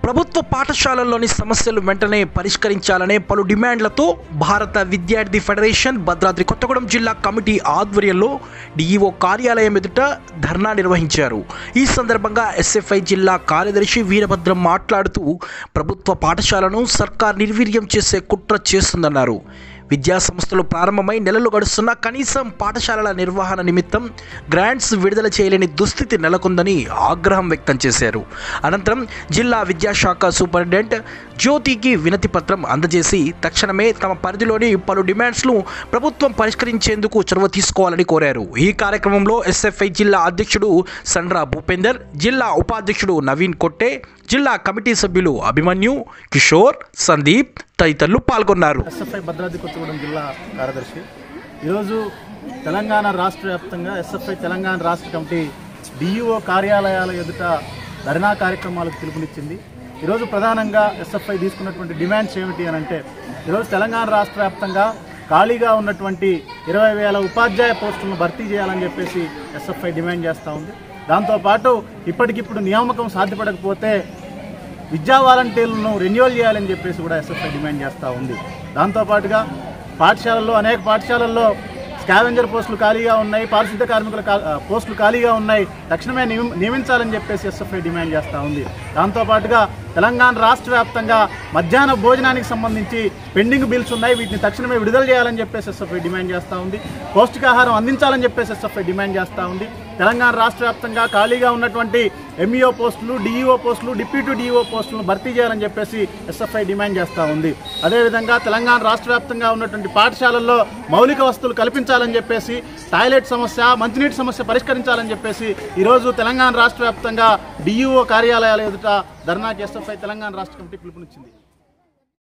ప్రభుత్వ పాఠశాలల్లోని సమస్యలు వెంటనే పరిష్కరించాలనే పలు డిమాండ్లతో భారత విద్యార్థి ఫెడరేషన్ భద్రాద్రి కొత్తగూడెం జిల్లా కమిటీ ఆధ్వర్యంలో డిఈఓ కార్యాలయం ఎదుట ధర్నా నిర్వహించారు ఈ సందర్భంగా ఎస్ఎఫ్ఐ జిల్లా కార్యదర్శి వీరభద్రం మాట్లాడుతూ ప్రభుత్వ పాఠశాలను సర్కార్ నిర్వీర్యం చేసే కుట్ర చేస్తుందన్నారు విద్యా సంస్థలు ప్రారంభమై నెలలు గడుస్తున్నా కనీసం పాఠశాలల నిర్వహణ నిమిత్తం గ్రాంట్స్ విడుదల చేయలేని దుస్థితి నెలకొందని ఆగ్రహం వ్యక్తం చేశారు అనంతరం జిల్లా విద్యాశాఖ సూపరింటెండెంట్ జ్యోతికి వినతి పత్రం అందజేసి తక్షణమే తమ పరిధిలోని పలు డిమాండ్స్ను ప్రభుత్వం పరిష్కరించేందుకు చొరవ తీసుకోవాలని కోరారు ఈ కార్యక్రమంలో ఎస్ఎఫ్ఐ జిల్లా అధ్యక్షుడు సండ్రా భూపేందర్ జిల్లా ఉపాధ్యక్షుడు నవీన్ కొట్టే జిల్లా కమిటీ సభ్యులు అభిమన్యు కిషోర్ సందీప్ తదితరులు పాల్గొన్నారు ఎస్ఎఫ్ఐ భద్రాద్రి కొత్తగూడెం జిల్లా కార్యదర్శి ఈరోజు తెలంగాణ రాష్ట్ర వ్యాప్తంగా ఎస్ఎఫ్ఐ తెలంగాణ రాష్ట్ర కమిటీ డిఈఓ కార్యాలయాల ఎదుట ధర్నా కార్యక్రమాలకు పిలుపునిచ్చింది ఈరోజు ప్రధానంగా ఎస్ఎఫ్ఐ తీసుకున్నటువంటి డిమాండ్స్ ఏమిటి అని అంటే ఈరోజు తెలంగాణ రాష్ట్ర వ్యాప్తంగా ఖాళీగా ఉన్నటువంటి ఇరవై వేల ఉపాధ్యాయ పోస్టులను భర్తీ చేయాలని చెప్పేసి ఎస్ఎఫ్ఐ డిమాండ్ చేస్తూ ఉంది దాంతోపాటు ఇప్పటికిప్పుడు నియామకం సాధ్యపడకపోతే విద్యా వాలంటీర్లను రెన్యువల్ చేయాలని చెప్పేసి కూడా ఎస్ఎఫ్ఐ డిమాండ్ చేస్తూ ఉంది దాంతోపాటుగా పాఠశాలల్లో అనేక పాఠశాలల్లో స్కావెంజర్ పోస్టులు ఖాళీగా ఉన్నాయి పారిశుద్ధ కార్మికుల కా- ఆ, పోస్టులు ఖాళీగా ఉన్నాయి తక్షణమే నియమ- నియమించాలని చెప్పేసి ఎస్ఎఫ్ఐ డిమాండ్ చేస్తూ ఉంది దాంతోపాటుగా తెలంగాణ రాష్ట్ర వ్యాప్తంగా మధ్యాహ్న భోజనానికి సంబంధించి పెండింగ్ బిల్స్ ఉన్నాయి వీటిని తక్షణమే విడుదల చేయాలని చెప్పేసి ఎస్ఎఫ్ఐ డిమాండ్ చేస్తూ ఉంది పౌష్టికాహారం అందించాలని చెప్పేసి ఎస్ఎఫ్ఐ డిమాండ్ చేస్తూ ఉంది తెలంగాణ రాష్ట్ర వ్యాప్తంగా ఖాళీగా ఉన్నటువంటి ఎంఈఓ పోస్టులు డిఈఓ పోస్టులు డిప్యూటీ డిఈఓ పోస్టులను భర్తీ చేయాలని చెప్పేసి ఎస్ఎఫ్ఐ డిమాండ్ చేస్తూ ఉంది అదేవిధంగా తెలంగాణ రాష్ట్ర వ్యాప్తంగా ఉన్నటువంటి పాఠశాలల్లో మౌలిక వస్తువులు కల్పించాలని చెప్పేసి టాయిలెట్ సమస్య మంచినీటి సమస్య పరిష్కరించాలని చెప్పేసి ఈరోజు తెలంగాణ రాష్ట్ర వ్యాప్తంగా డిఈఓ కార్యాలయాల ఎదుట ధర్నాకి ఎస్ఎఫ్ఐ తెలంగాణ రాష్ట్ర కమిటీ పిలుపునిచ్చింది